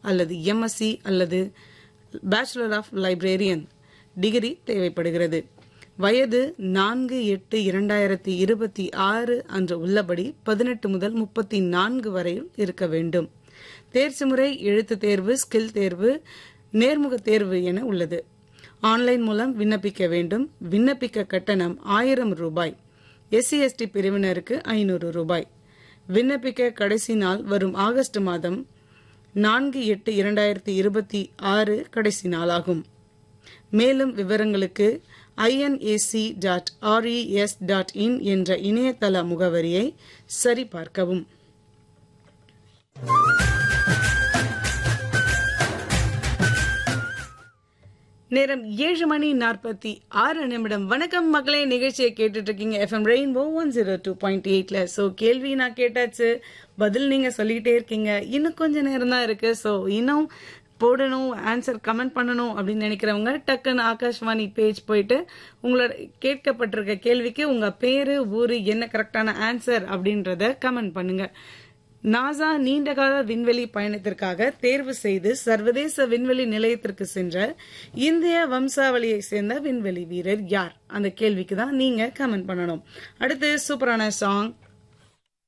அல்லது எம்எஸ்சி அல்லது bachelor of librarian degree தேவைப்படுகிறது வயது நான்கு எட்டு இரண்டாயிரத்தி இருபத்தி ஆறு அன்று உள்ளபடி பதினெட்டு முதல் முப்பத்தி நான்கு வரையில் இருக்க வேண்டும் தேர்ச்சி முறை எழுத்து தேர்வு ஸ்கில் தேர்வு நேர்முக தேர்வு என உள்ளது ஆன்லைன் மூலம் விண்ணப்பிக்க வேண்டும் விண்ணப்பிக்க கட்டணம் ஆயிரம் ரூபாய் எஸ்சி எஸ்டி பிரிவினருக்கு ஐநூறு ரூபாய் விண்ணப்பிக்க கடைசி நாள் வரும் ஆகஸ்ட் மாதம் நான்கு எட்டு இரண்டாயிரத்தி இருபத்தி ஆறு கடைசி நாளாகும் மேலும் விவரங்களுக்கு INAC dot RES dot in என்ற இணையதள முகவரியை சரிபார்க்கவும் நேரம் ஏழு மணி நாற்பத்தி ஆறு நிமிடம் வணக்கம் மக்களே நிகழ்ச்சியை கேட்டுட்டு இருக்கீங்க FM rainbow one zero two point எயிட்ல ஸோ கேள்வி நான் கேட்டாச்சு பதில் நீங்க சொல்லிட்டே இருக்கீங்க இன்னும் கொஞ்ச நேரம் தான் இருக்கு ஸோ இன்னும் போடணும் ஆன்சர் கமெண்ட் பண்ணணும் அப்படின்னு நினைக்கிறவங்க டக்குன்னு ஆகாஷ்வாணி பேஜ் போயிட்டு உங்களோட கேட்கப்பட்டிருக்க கேள்விக்கு உங்க பேரு ஊரு என்ன கரெக்டான ஆன்சர் அப்படின்றத கமெண்ட் பண்ணுங்க நாசா நீண்டகால விண்வெளி பயணத்திற்காக தேர்வு செய்து சர்வதேச விண்வெளி நிலையத்திற்கு சென்ற இந்திய வம்சாவளியை சேர்ந்த விண்வெளி வீரர் யார் அந்த கேள்விக்கு தான் நீங்க கமெண்ட் பண்ணணும் அடுத்து சூப்பரான சாங்